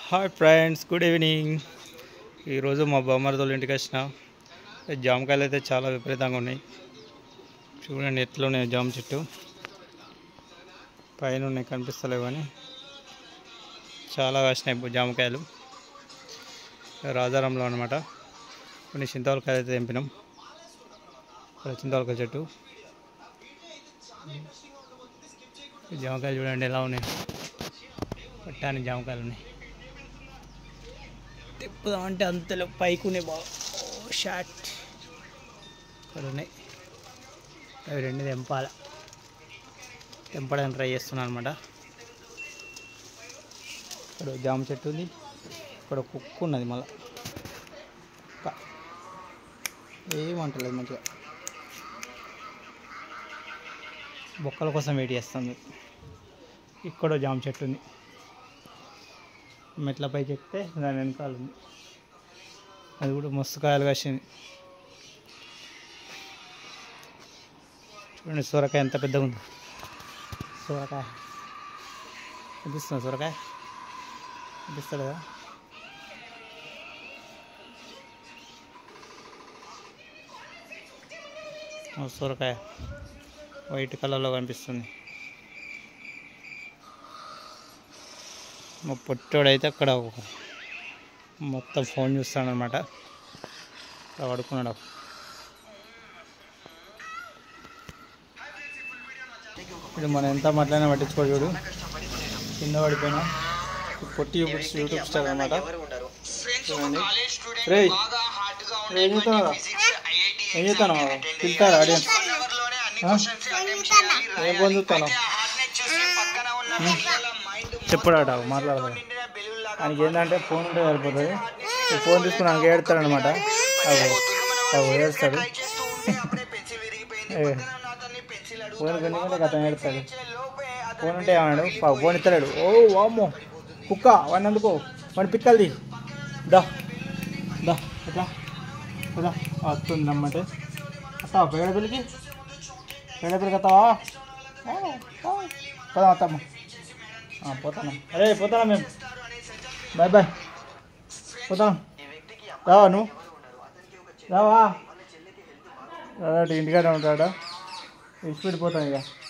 hi friends good evening ఈరోజు మా బొమ్మరదోళ్ళ ఇంటికి వచ్చిన ఈ జామకాయలు అయితే చాలా విపరీతంగా ఉన్నాయి చూడండి ఎట్లా ఉన్నాయి జామ చెట్టు పైన ఉన్నాయి కనిపిస్తలేవు కానీ చాలా కాసినాయి జామకాయలు రాజారంలో అనమాట కొన్ని చింతవలకాయలు అయితే తెంపినాం ఇక్కడ చింతవలకాయ చెట్టు ఈ జామకాయలు చూడండి ఎలా ఉన్నాయి పట్టాని జామకాయలు ఉన్నాయి తిప్పుదామంటే అంతలో పైకి ఉన్నాయి బాగా ఓ షాట్ ఇక్కడ ఉన్నాయి అవి రెండు తెంపాల తెంపడానికి ట్రై చేస్తున్నాను అనమాట ఇక్కడ ఒక జామ చెట్టు ఉంది ఇక్కడ ఒక కుక్క ఉన్నది మళ్ళీ కుక్క ఏమంటలేదు మంచిగా బొక్కల కోసం వెయిట్ చేస్తుంది ఇక్కడ ఒక జామ చెట్టు ఉంది మెట్ల పైకి ఎక్కితే దాని వెనకాల ఉంది అది కూడా మస్తు కాయలు కాసింది చూడండి సొరకాయ ఎంత పెద్దగా ఉంది సొరకాయ కనిపిస్తుంది సొరకాయ కనిపిస్తుంది కదా ఓ సొరకాయ వైట్ కలర్లో కనిపిస్తుంది మా పొట్టోడైతే అక్కడ మొత్తం ఫోన్ చూస్తాడు అనమాట అక్కడ పడుకున్నాడు ఇప్పుడు మనం ఎంత మాట్లాడినా పట్టించుకోడు చూడు కింద పడిపోయినా పొట్టి యూట్యూబ్ యూట్యూబ్ స్టార్ అనమాట చూడండి రేయ్ ఏం చేస్తావు ఏం చేస్తాను పిలుతారా ఆడియన్స్ ఏం పొందుతాను చెప్పడాట మాట్లాడతాడు ఆయనకి ఏంటంటే ఫోన్ ఉంటే సరిపోతుంది ఈ ఫోన్ తీసుకుని ఆయనకి ఏడుతాడు అనమాట అవి అవి ఏడుస్తాడు ఏ, ఫోన్ కొన్ని అతను ఏడుతాడు ఫోన్ ఉంటే ఏమన్నాడు పా- ఫోన్ ఇస్తాడు ఓ వామ్మో కుక్క వాడిని అందుకో వాడిని పిక్కల్ది దా దా ఎట్లా కదా వస్తుంది అమ్మంటే వస్తావా పేడపల్లికి పేడపల్లికి వస్తావా పోదాం వస్తామ్మా ఆ, పోతాను అరే పోతానా మేము బాయ్ బాయ్ పోతాం రావా నువ్వు రావా రాడా ఇంటికాడే ఉంటాడా ఇచ్చిపెట్టి పోతాం ఇక